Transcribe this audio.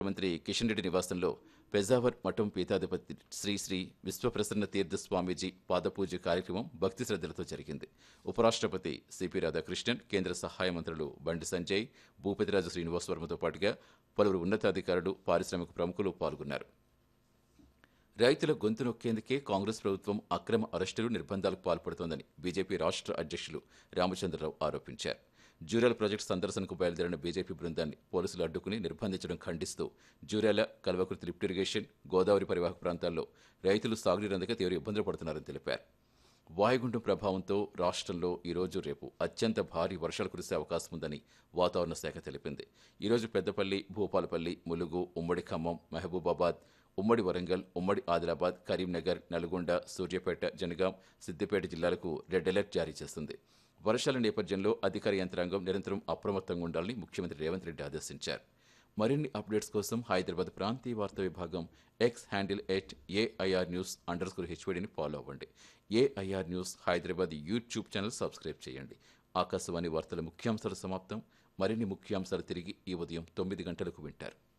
మంత్రి కిషన్ రెడ్డి నివాసంలో పెజావర్ మఠం పీఠాధిపతి శ్రీ శ్రీ విశ్వప్రసన్న తీర్థ స్వామీజీ పాదపూజ కార్యక్రమం భక్తి శ్రద్ధలతో జరిగింది ఉపరాష్ట్రపతి సిపి రాధాకృష్ణన్ కేంద్ర సహాయ మంత్రులు బండి సంజయ్ భూపతిరాజు శ్రీనివాస్ వర్మతో పాటుగా పలువురు ఉన్నతాధికారులు పారిశ్రామిక ప్రముఖులు పాల్గొన్నారు రైతుల గొంతు నొక్కేందుకే కాంగ్రెస్ ప్రభుత్వం అక్రమ అరెస్టులు నిర్బంధాలకు పాల్పడుతోందని బీజేపీ రాష్ట్ర అధ్యక్షులు రామచంద్రరావు ఆరోపించారు జూరాల ప్రాజెక్టు సందర్శనకు బయలుదేరిన బీజేపీ బృందాన్ని పోలీసులు అడ్డుకుని నిర్బంధించడం ఖండిస్తూ జూరాల కల్వకుర్తి లిఫ్ట్ ఇరిగేషన్ గోదావరి పరివాహక ప్రాంతాల్లో రైతులు సాగునీరు అందక తీవ్ర ఇబ్బందులు పడుతున్నారని తెలిపారు వాయుగుండం ప్రభావంతో రాష్ట్రంలో ఈరోజు రేపు అత్యంత భారీ వర్షాలు కురిసే అవకాశం ఉందని వాతావరణ శాఖ తెలిపింది ఈరోజు పెద్దపల్లి భూపాలపల్లి ములుగు ఉమ్మడి ఖమ్మం మహబూబాబాద్ ఉమ్మడి వరంగల్ ఉమ్మడి ఆదిలాబాద్ కరీంనగర్ నల్గొండ సూర్యాపేట జనగాం సిద్దిపేట జిల్లాలకు రెడ్ అలర్ట్ జారీ చేస్తుంది వర్షాల నేపథ్యంలో అధికార యంత్రాంగం నిరంతరం అప్రమత్తంగా ఉండాలని ముఖ్యమంత్రి రేవంత్ రెడ్డి ఆదేశించారు మరిన్ని అప్డేట్స్ కోసం హైదరాబాద్ ప్రాంతీయ వార్తా విభాగం X handle at A I R news underscore హెచ్వడిని ఫాలో అవ్వండి A I R news Hyderabad YouTube channel subscribe చేయండి ఆకాశవాణి వార్తల ముఖ్యాంశాలు సమాప్తం మరిన్ని ముఖ్యాంశాలు తిరిగి ఈ ఉదయం తొమ్మిది గంటలకు వింటారు